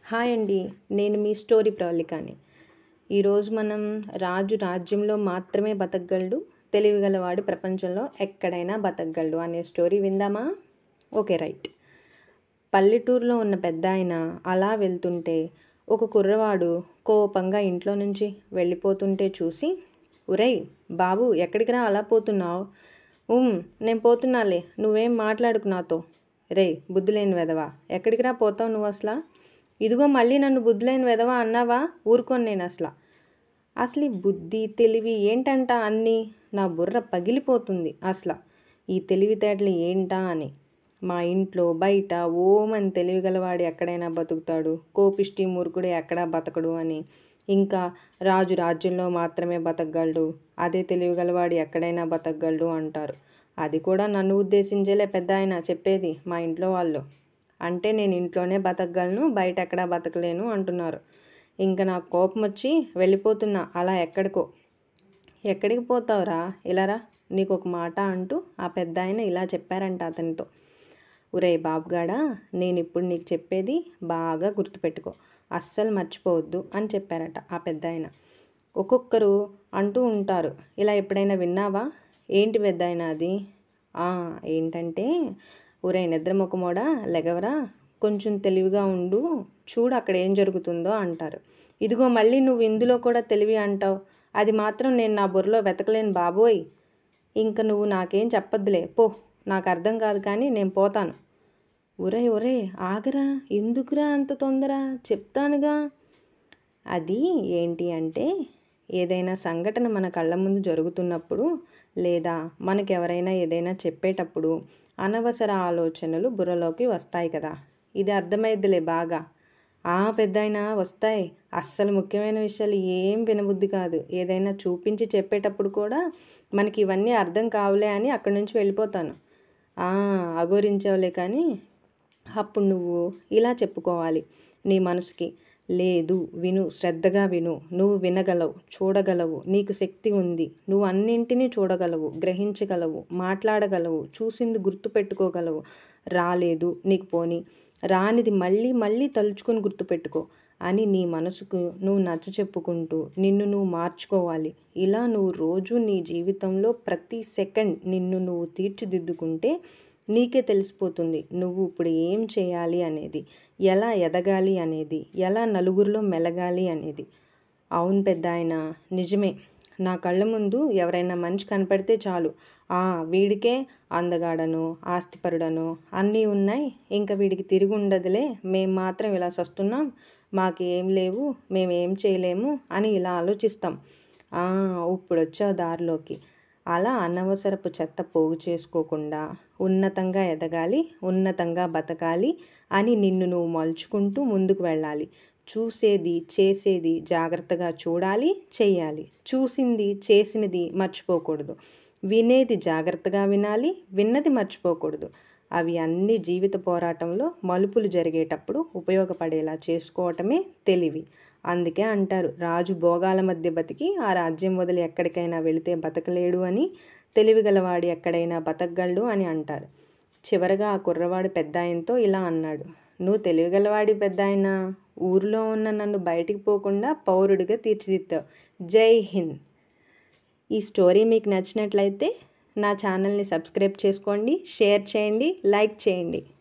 hi అండి నేను మీ story ప్రవళికాని ఈరోజు మనం రాజు రాజ్యంలో మాత్రమే బతకగలడు తెలివిగలవాడు ప్రపంచంలో ఎక్కడైనా బతకగలడు అనే స్టోరీ విందామా ఓకే రైట్ పల్లెటూరులో ఉన్న పెద్ద ఆయన అలా వెళ్తుంటే ఒక కుర్రవాడు కోపంగా ఇంట్లో నుంచి వెళ్ళిపోతుంటే చూసి ఒరేయ్ బాబు ఎక్కడికి రా అలా పోతున్నావు ఉమ్ నేను పోతున్నాలే నువ్వేం మాట్లాడుకు నాతో రే బుద్ధి లేని వెదవా ఎక్కడికి రా పోతావు నువ్వు అసలు ఇదిగో మళ్ళీ నన్ను బుద్ధి లేని వెదవా అన్నావా ఊరుకోను నేను అసలు అసలు ఈ బుద్ధి తెలివి ఏంటంట అన్నీ నా బుర్ర పగిలిపోతుంది అసలు ఈ తెలివితేటలు ఏంటా అని మా ఇంట్లో బయట ఓమని తెలివిగలవాడు ఎక్కడైనా బతుకుతాడు కోపిష్టి మూర్ఖుడు ఎక్కడా బతకడు అని ఇంకా రాజు రాజ్యంలో మాత్రమే బతకగలడు అదే తెలివిగలవాడు ఎక్కడైనా బతకగలడు అంటారు అది కూడా నన్ను ఉద్దేశించేలే పెద్ద ఆయన చెప్పేది మా ఇంట్లో వాళ్ళు అంటే నేను ఇంట్లోనే బతకగలను బయట ఎక్కడా బతకలేను అంటున్నారు ఇంకా నాకు కోపం వచ్చి వెళ్ళిపోతున్నా అలా ఎక్కడికో ఎక్కడికి పోతావురా ఇలారా నీకు ఒక మాట అంటూ ఆ పెద్ద ఆయన ఇలా చెప్పారంట అతనితో ఒరే బాబుగాడా నేను ఇప్పుడు నీకు చెప్పేది బాగా గుర్తుపెట్టుకో అస్సలు మర్చిపోవద్దు అని చెప్పారట ఆ పెద్ద ఆయన ఒక్కొక్కరు అంటూ ఉంటారు ఇలా ఎప్పుడైనా విన్నావా ఏంటి పెద్ద ఆయన అది "ఆ, ఏంటంటే ఒరే నిద్రముఖమోడా లెగవరా కొంచెం తెలివిగా ఉండు చూడు అక్కడ ఏం జరుగుతుందో అంటారు ఇదిగో మళ్ళీ నువ్వు ఇందులో కూడా తెలివి అంటావు అది మాత్రం నేను నా బుర్రలో వెతకలేను బాబోయ్ ఇంక నువ్వు నాకేం చెప్పొద్దులే పో నాకు అర్థం కాదు కానీ నేను పోతాను ఒరే ఒరే ఆగరా ఎందుకురా అంత తొందర చెప్తానుగా అది ఏంటి అంటే ఏదైనా సంఘటన మన కళ్ళ ముందు జరుగుతున్నప్పుడు లేదా మనకు ఎవరైనా ఏదైనా చెప్పేటప్పుడు అనవసర ఆలోచనలు బుర్రలోకి వస్తాయి కదా ఇది అర్థమైద్దిలే బాగా ఆ పెద్దయినా వస్తాయి అస్సలు ముఖ్యమైన విషయాలు ఏం వినబుద్ధి కాదు ఏదైనా చూపించి చెప్పేటప్పుడు కూడా మనకి ఇవన్నీ అర్థం కావులే అని అక్కడి నుంచి వెళ్ళిపోతాను "ఆ, అఘోరించావులే కానీ అప్పుడు నువ్వు ఇలా చెప్పుకోవాలి నీ మనసుకి లేదు విను శ్రద్ధగా విను నువ్వు వినగలవు చూడగలవు నీకు శక్తి ఉంది నువ్వు అన్నింటినీ చూడగలవు గ్రహించగలవు మాట్లాడగలవు చూసింది గుర్తుపెట్టుకోగలవు రాలేదు నీకు పోని రానిది మళ్ళీ మళ్ళీ తలుచుకొని గుర్తుపెట్టుకో అని నీ మనసుకు నువ్వు నచ్చ చెప్పుకుంటూ నిన్ను నువ్వు మార్చుకోవాలి ఇలా నువ్వు రోజు నీ జీవితంలో ప్రతి సెకండ్ నిన్ను నువ్వు తీర్చిదిద్దుకుంటే నీకే తెలిసిపోతుంది నువ్వు ఇప్పుడు ఏం చేయాలి అనేది ఎలా ఎదగాలి అనేది ఎలా నలుగురిలో మెలగాలి అనేది అవును పెద్ద ఆయన నిజమే నా కళ్ళ ముందు ఎవరైనా మనిషి కనపడితే చాలు ఆ వీడికే అందగాడను ఆస్తిపరుడను అన్నీ ఉన్నాయి ఇంకా వీడికి తిరిగి ఉండదులే మేము మాత్రం ఇలా సస్తున్నాం మాకు ఏం లేవు మేమేం చేయలేము అని ఇలా ఆలోచిస్తాం "ఆ, ఇప్పుడు వచ్చావు దారిలోకి అలా అనవసరపు చెత్త పోగు చేసుకోకుండా ఉన్నతంగా ఎదగాలి ఉన్నతంగా బతకాలి అని నిన్ను నువ్వు మలుచుకుంటూ ముందుకు వెళ్ళాలి చూసేది చేసేది జాగ్రత్తగా చూడాలి చెయ్యాలి చూసింది చేసినది మర్చిపోకూడదు వినేది జాగ్రత్తగా వినాలి విన్నది మర్చిపోకూడదు అవి అన్ని జీవిత పోరాటంలో మలుపులు జరిగేటప్పుడు ఉపయోగపడేలా చేసుకోవటమే తెలివి అందుకే అంటారు రాజు భోగాల మధ్య బతికి ఆ రాజ్యం వదిలి ఎక్కడికైనా వెళితే బతకలేడు అని తెలివిగలవాడు ఎక్కడైనా బతకగలడు అని అంటారు చివరగా ఆ కుర్రవాడు పెద్ద ఆయనతో ఇలా అన్నాడు నువ్వు తెలివిగలవాడి పెద్ద ఆయన ఊరిలో ఉన్న నన్ను బయటికి పోకుండా పౌరుడిగా తీర్చిదిద్దావు జై హింద్ ఈ స్టోరీ మీకు నచ్చినట్లయితే నా ఛానల్ని సబ్స్క్రైబ్ చేసుకోండి షేర్ చేయండి లైక్ చేయండి